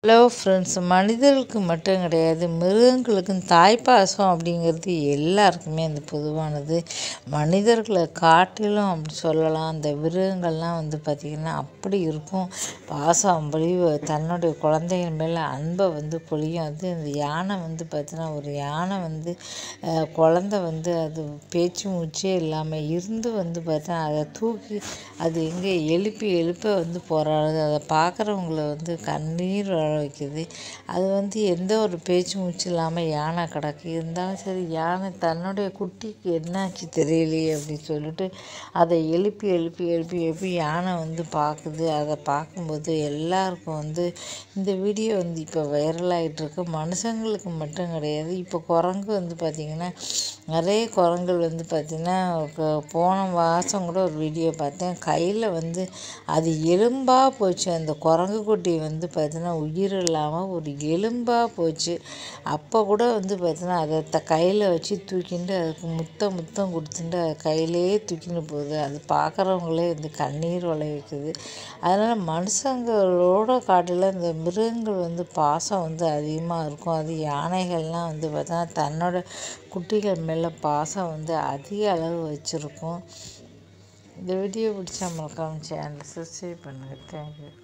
hello friends மனிதர்களுக்கு மட்டும் கிடையாது மிருகங்களுக்கும் தாய்ப்பாசம் அப்படிங்கிறது எல்லாருக்குமே அந்த பொதுவானது மனிதர்களை காட்டிலும் அப்படி சொல்லலாம் அந்த மிருகங்கள்லாம் வந்து பார்த்திங்கன்னா அப்படி இருக்கும் பாசம் அப்படி தன்னுடைய குழந்தைகள் மேலே அன்பை வந்து பொழியும் அது அந்த யானை வந்து பார்த்திங்கன்னா ஒரு யானை வந்து அஹ், குழந்த வந்து அது பேச்சு மூச்சே இல்லாமல் இருந்து வந்து பார்த்தா அதை தூக்கி அது எங்கே எழுப்பி எழுப்ப வந்து போராடுது அதை பார்க்குறவங்கள வந்து கண்ணீர் வர வைக்குது அது வந்து எந்த ஒரு பேச்சு மூச்சு இல்லாமல் யானை கிடக்கு இருந்தாலும் சரி யானை தன்னுடைய குட்டிக்கு என்னாச்சு தெரியலையே அப்படின்னு சொல்லிட்டு அதை எழுப்பி எழுப்பி எழுப்பி எழுப்பி யானை வந்து பார்க்குது அதை பார்க்கும்போது எல்லாருக்கும் வந்து இந்த வீடியோ வந்து இப்போ வைரல் ஆகிட்டு இருக்கு மனுஷங்களுக்கு மட்டும் கிடையாது இப்போ குரங்கு வந்து பார்த்திங்கன்னா நிறைய குரங்குகள் வந்து பார்த்திங்கன்னா இப்போ போன மாதம் கூட ஒரு வீடியோ பார்த்தேன் கையில் வந்து அது எலும்பாக போச்சு அந்த குரங்கு குட்டி வந்து பார்த்தீங்கன்னா உயிர் இல்லாமல் ஒரு எலும்பாக போச்சு அப்போ கூட வந்து பார்த்தீங்கன்னா அதை த கையில் வச்சு தூக்கிட்டு அதுக்கு முத்தம் முத்தம் கொடுத்துட்டு அது கையிலேயே தூக்கின்னு போகுது அது பார்க்குறவங்களே வந்து கண்ணீர் விளைய வைக்குது அதனால் மனுஷங்களோட காட்டிலும் இந்த மிருகங்கள் வந்து பாசம் வந்து அதிகமாக இருக்கும் அது யானைகள்லாம் வந்து பார்த்தா தன்னோட குட்டிகள் மேலே பாசம் வந்து அதிக அளவு வச்சுருக்கும் இந்த வீடியோ பிடிச்சா மறக்காம சேனலை சப்ஸ்கிரைப் பண்ணுங்கள் தேங்க்யூ